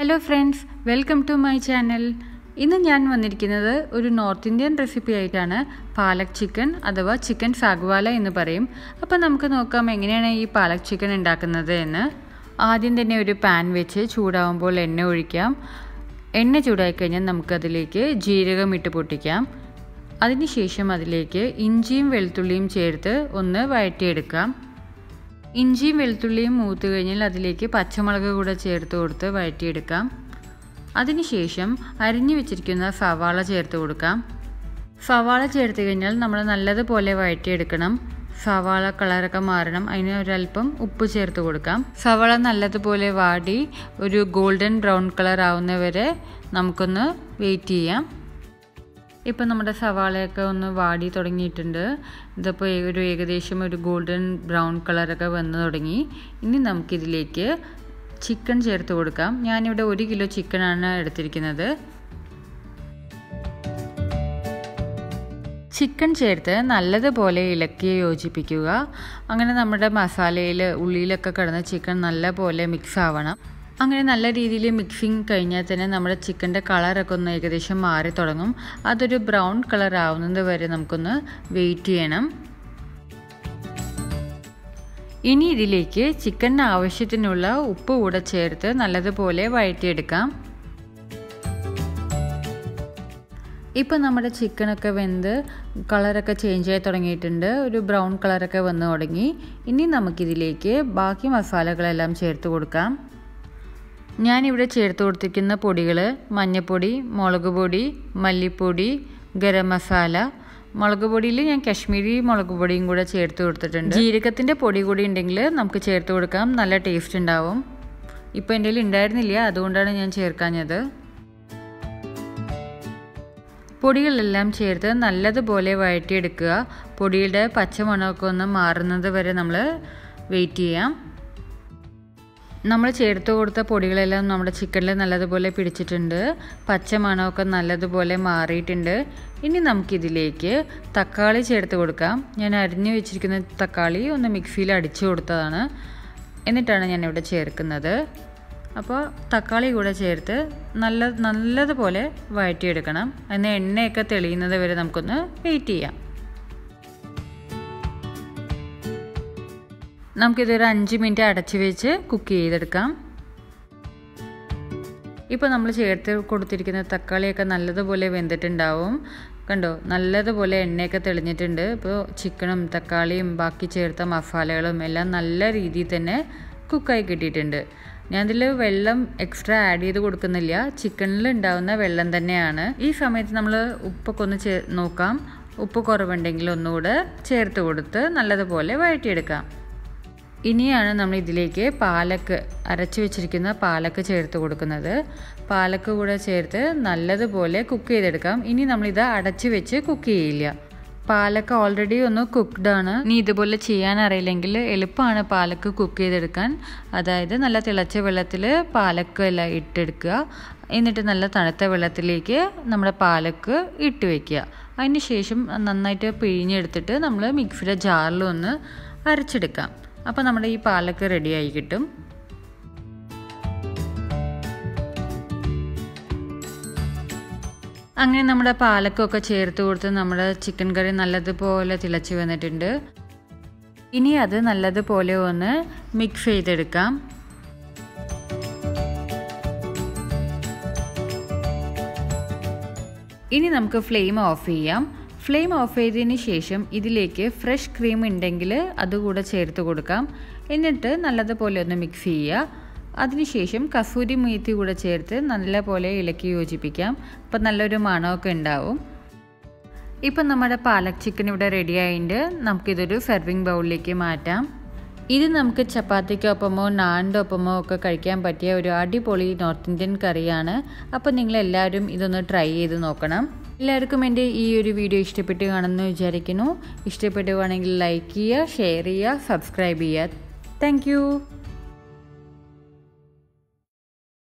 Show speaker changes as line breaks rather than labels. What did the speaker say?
hello friends welcome to my channel ഇന്ന് ഞാൻ വന്നിരിക്കുന്നത് ഒരു നോർത്ത് ഇന്ത്യൻ റെസിപ്പി ആയിട്ടാണ് പാലക് ചിക്കൻ അഥവാ ചിക്കൻ ഫാഗ്വാല എന്ന് പറയും അപ്പോൾ നമുക്ക് നോക്കാം എങ്ങനെയാണ് ഈ പാലക് ചിക്കൻ ഉണ്ടാക്കുന്നത് എന്ന് ആദ്യം തന്നെ ഒരു പാൻ വെച്ച് ചൂടാവുമ്പോൾ എണ്ണ ഒഴിക്കാം എണ്ണ ചൂടായി കഴിഞ്ഞാൽ നമുക്കതിലേക്ക് ജീരകം ഇട്ട് പൊട്ടിക്കാം അതിനുശേഷം അതിലേക്ക് ഇഞ്ചിയും വെളുത്തുള്ളിയും ചേർത്ത് ഒന്ന് വഴറ്റിയെടുക്കാം ഇഞ്ചിയും വെളുത്തുള്ളിയും മൂത്ത് കഴിഞ്ഞാൽ അതിലേക്ക് പച്ചമുളക് കൂടെ ചേർത്ത് കൊടുത്ത് വഴറ്റിയെടുക്കാം അതിനുശേഷം അരിഞ്ഞു വെച്ചിരിക്കുന്ന സവാള ചേർത്ത് കൊടുക്കാം സവാള ചേർത്ത് കഴിഞ്ഞാൽ നമ്മൾ നല്ലതുപോലെ വഴറ്റിയെടുക്കണം സവാള കളറൊക്കെ മാറണം അതിന് ഒരല്പം ഉപ്പ് ചേർത്ത് കൊടുക്കാം സവാള നല്ലതുപോലെ വാടി ഒരു ഗോൾഡൻ ബ്രൗൺ കളർ ആവുന്നവരെ നമുക്കൊന്ന് വെയിറ്റ് ചെയ്യാം ഇപ്പം നമ്മുടെ സവാളയൊക്കെ ഒന്ന് വാടി തുടങ്ങിയിട്ടുണ്ട് ഇതിപ്പോൾ ഒരു ഏകദേശം ഒരു ഗോൾഡൻ ബ്രൗൺ കളറൊക്കെ വന്നു തുടങ്ങി ഇനി നമുക്കിതിലേക്ക് ചിക്കൻ ചേർത്ത് കൊടുക്കാം ഞാനിവിടെ ഒരു കിലോ ചിക്കനാണ് എടുത്തിരിക്കുന്നത് ചിക്കൻ ചേർത്ത് നല്ലതുപോലെ ഇളക്കി യോജിപ്പിക്കുക അങ്ങനെ നമ്മുടെ മസാലയിൽ ഉള്ളിയിലൊക്കെ കിടന്ന ചിക്കൻ നല്ലപോലെ മിക്സ് ആവണം അങ്ങനെ നല്ല രീതിയിൽ മിക്സിങ് കഴിഞ്ഞാൽ തന്നെ നമ്മുടെ ചിക്കൻ്റെ കളറൊക്കെ ഒന്ന് ഏകദേശം മാറി തുടങ്ങും അതൊരു ബ്രൗൺ കളർ ആവുന്നത് വരെ നമുക്കൊന്ന് വെയിറ്റ് ചെയ്യണം ഇനി ഇതിലേക്ക് ചിക്കന് ആവശ്യത്തിനുള്ള ഉപ്പ് കൂടെ ചേർത്ത് നല്ലതുപോലെ വഴറ്റിയെടുക്കാം ഇപ്പം നമ്മുടെ ചിക്കനൊക്കെ വെന്ത് കളറൊക്കെ ചേഞ്ച് ആയി തുടങ്ങിയിട്ടുണ്ട് ഒരു ബ്രൗൺ കളറൊക്കെ വന്ന് തുടങ്ങി ഇനി നമുക്കിതിലേക്ക് ബാക്കി മസാലകളെല്ലാം ചേർത്ത് കൊടുക്കാം ഞാനിവിടെ ചേർത്ത് കൊടുത്തിരിക്കുന്ന പൊടികൾ മഞ്ഞൾപ്പൊടി മുളക് പൊടി മല്ലിപ്പൊടി ഗരം മസാല മുളക് പൊടിയിൽ ഞാൻ കശ്മീരി മുളക് പൊടിയും കൂടെ ചേർത്ത് കൊടുത്തിട്ടുണ്ട് ജീരകത്തിൻ്റെ പൊടി കൂടി ഉണ്ടെങ്കിൽ നമുക്ക് ചേർത്ത് കൊടുക്കാം നല്ല ടേസ്റ്റ് ഉണ്ടാവും ഇപ്പോൾ എൻ്റെ കയ്യിൽ ഉണ്ടായിരുന്നില്ല അതുകൊണ്ടാണ് ഞാൻ ചേർക്കാഞ്ഞത് പൊടികളെല്ലാം ചേർത്ത് നല്ലതുപോലെ വഴറ്റിയെടുക്കുക പൊടിയുടെ പച്ചമണമൊക്കെ ഒന്ന് മാറുന്നത് വരെ നമ്മൾ വെയിറ്റ് ചെയ്യാം നമ്മൾ ചേർത്ത് കൊടുത്ത പൊടികളെല്ലാം നമ്മുടെ ചിക്കനിൽ നല്ലതുപോലെ പിടിച്ചിട്ടുണ്ട് പച്ച മണമൊക്കെ നല്ലതുപോലെ മാറിയിട്ടുണ്ട് ഇനി നമുക്കിതിലേക്ക് തക്കാളി ചേർത്ത് കൊടുക്കാം ഞാൻ അരിഞ്ഞു വെച്ചിരിക്കുന്ന തക്കാളി ഒന്ന് മിക്സിയിൽ അടിച്ചു കൊടുത്തതാണ് എന്നിട്ടാണ് ഞാനിവിടെ ചേർക്കുന്നത് അപ്പോൾ തക്കാളി കൂടെ ചേർത്ത് നല്ല നല്ലതുപോലെ വഴറ്റിയെടുക്കണം അതിന് എണ്ണയൊക്കെ തെളിയുന്നത് വരെ നമുക്കൊന്ന് വെയിറ്റ് ചെയ്യാം നമുക്കിതൊരു അഞ്ച് മിനിറ്റ് അടച്ച് വെച്ച് കുക്ക് ചെയ്തെടുക്കാം ഇപ്പോൾ നമ്മൾ ചേർത്ത് കൊടുത്തിരിക്കുന്ന തക്കാളിയൊക്കെ നല്ലതുപോലെ വെന്തിട്ടുണ്ടാവും കണ്ടോ നല്ലതുപോലെ എണ്ണയൊക്കെ തെളിഞ്ഞിട്ടുണ്ട് ഇപ്പോൾ ചിക്കനും തക്കാളിയും ബാക്കി ചേർത്ത മസാലകളും എല്ലാം നല്ല രീതിയിൽ തന്നെ കുക്കായി കിട്ടിയിട്ടുണ്ട് ഞാനിതിൽ വെള്ളം എക്സ്ട്രാ ആഡ് ചെയ്ത് കൊടുക്കുന്നില്ല ചിക്കനിൽ ഉണ്ടാവുന്ന വെള്ളം തന്നെയാണ് ഈ സമയത്ത് നമ്മൾ ഉപ്പൊക്കെ ഒന്ന് ചേ നോക്കാം ഉപ്പ് കുറവുണ്ടെങ്കിൽ ഒന്നുകൂടെ ചേർത്ത് കൊടുത്ത് നല്ലതുപോലെ വഴറ്റിയെടുക്കാം ഇനിയാണ് നമ്മൾ ഇതിലേക്ക് പാലക്ക് അരച്ചു വെച്ചിരിക്കുന്ന പാലക്ക് ചേർത്ത് കൊടുക്കുന്നത് പാലക്ക് കൂടെ ചേർത്ത് നല്ലതുപോലെ കുക്ക് ചെയ്തെടുക്കാം ഇനി നമ്മളിത് അടച്ചു വെച്ച് കുക്ക് ചെയ്യില്ല പാലക്ക് ഓൾറെഡി ഒന്ന് കുക്ക്ഡ് ആണ് ഇനി ഇതുപോലെ ചെയ്യാൻ അറിയില്ലെങ്കിൽ എളുപ്പമാണ് പാലക്ക് കുക്ക് ചെയ്തെടുക്കാൻ അതായത് നല്ല തിളച്ച വെള്ളത്തിൽ പാലക്ക് എല്ലാം ഇട്ടെടുക്കുക എന്നിട്ട് നല്ല തണുത്ത വെള്ളത്തിലേക്ക് നമ്മുടെ പാലക്ക് ഇട്ട് വെക്കുക അതിന് ശേഷം നന്നായിട്ട് പിഴിഞ്ഞെടുത്തിട്ട് നമ്മൾ മിക്സിയുടെ ജാറിൽ ഒന്ന് അരച്ചെടുക്കാം അപ്പോൾ നമ്മുടെ ഈ പാലക്ക് റെഡിയായി കിട്ടും അങ്ങനെ നമ്മുടെ പാലക്കൊക്കെ ചേർത്ത് കൊടുത്ത് നമ്മുടെ ചിക്കൻ കറി നല്ലതുപോലെ തിളച്ച് വന്നിട്ടുണ്ട് ഇനി അത് നല്ലതുപോലെ ഒന്ന് മിക്സ് ചെയ്തെടുക്കാം ഇനി നമുക്ക് ഫ്ലെയിം ഓഫ് ചെയ്യാം ഫ്ലെയിം ഓഫ് ചെയ്തതിന് ശേഷം ഇതിലേക്ക് ഫ്രഷ് ക്രീം ഉണ്ടെങ്കിൽ അതുകൂടെ ചേർത്ത് കൊടുക്കാം എന്നിട്ട് നല്ലതുപോലെ ഒന്ന് മിക്സ് ചെയ്യുക അതിനുശേഷം കസൂരി മീത്തി കൂടെ ചേർത്ത് നല്ലപോലെ ഇളക്കി യോജിപ്പിക്കാം അപ്പം നല്ലൊരു മണമൊക്കെ ഉണ്ടാവും ഇപ്പം നമ്മുടെ പാലക് ചിക്കൻ ഇവിടെ റെഡി ആയിട്ടുണ്ട് നമുക്കിതൊരു സെർവിങ് ബൗളിലേക്ക് മാറ്റാം ഇത് നമുക്ക് ചപ്പാത്തിക്കൊപ്പമോ നാനിൻ്റെ ഒപ്പമോ ഒക്കെ കഴിക്കാൻ പറ്റിയ ഒരു അടിപൊളി നോർത്ത് ഇന്ത്യൻ കറിയാണ് അപ്പോൾ നിങ്ങളെല്ലാവരും ഇതൊന്ന് ട്രൈ ചെയ്ത് നോക്കണം എല്ലാവർക്കും എൻ്റെ ഈ ഒരു വീഡിയോ ഇഷ്ടപ്പെട്ട് കാണുമെന്ന് വിചാരിക്കുന്നു ഇഷ്ടപ്പെടുവാണെങ്കിൽ ലൈക്ക് ചെയ്യുക ഷെയർ ചെയ്യുക സബ്സ്ക്രൈബ് ചെയ്യുക താങ്ക്